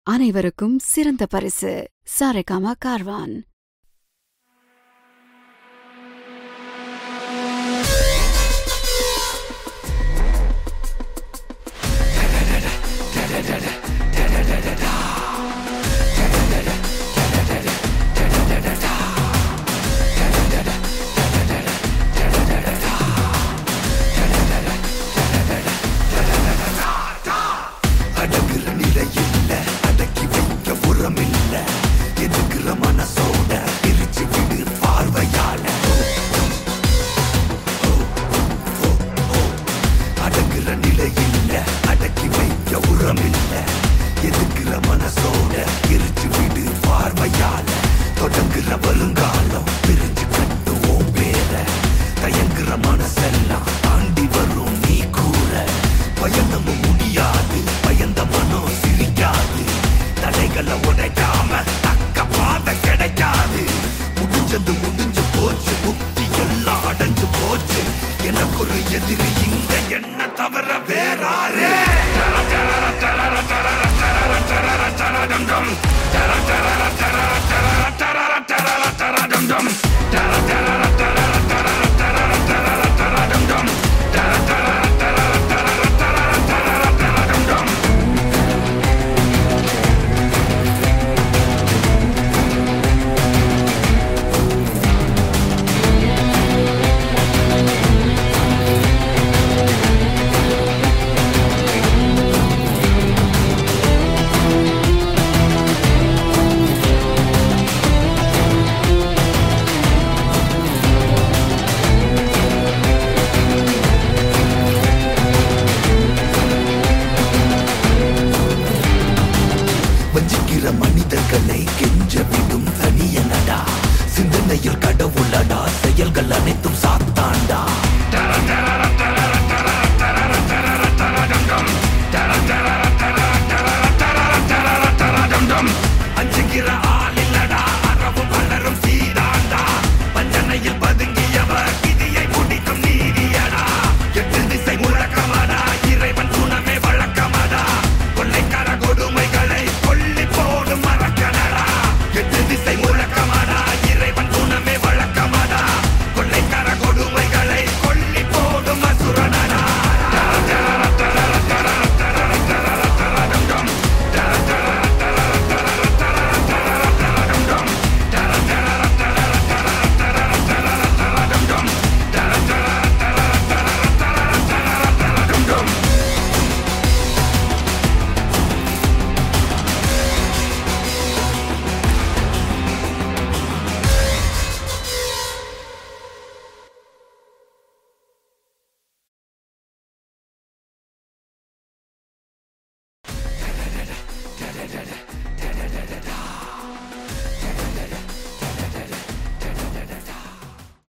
அனைவருக்கும் சிறந்த பரிசு சாரேகாமா கார்வான் அடங்குற நிலை இல்ல அடக்கி வைக்க உரம் இல்ல எதுக்குற மனசோட பிரிச்சு விடு பார்வையால அடங்குற நிலை இல்ல அடக்கி வைக்க உரம் இல்ல எதுக்குற மனசோட பிரிச்சு விடு பார்வையால தொடங்குற வருங்காலம் பிரிச்சு கட்டுவோம் பேர தயங்குற மனசெல்லாம் தாண்டி வரும் நீ கூற பயணமும் முடியாது பயந்த மனம் சிரிக்காது தடைகளை உடைக்காம தக்க பாதை கிடைக்காது முடிஞ்சது முடிஞ்சு போச்சு முக்தி எல்லாம் அடைஞ்சு போச்சு எனக்கு ஒரு எதிரி இங்க என்ன தவிர வேறாரே வஞ்சிக்கிற மனிதர்களை கெஞ்ச விடும் தனியனடா சிந்தனையில் கடவுளடா செயல்கள் அனைத்தும் சாத்தாண்டா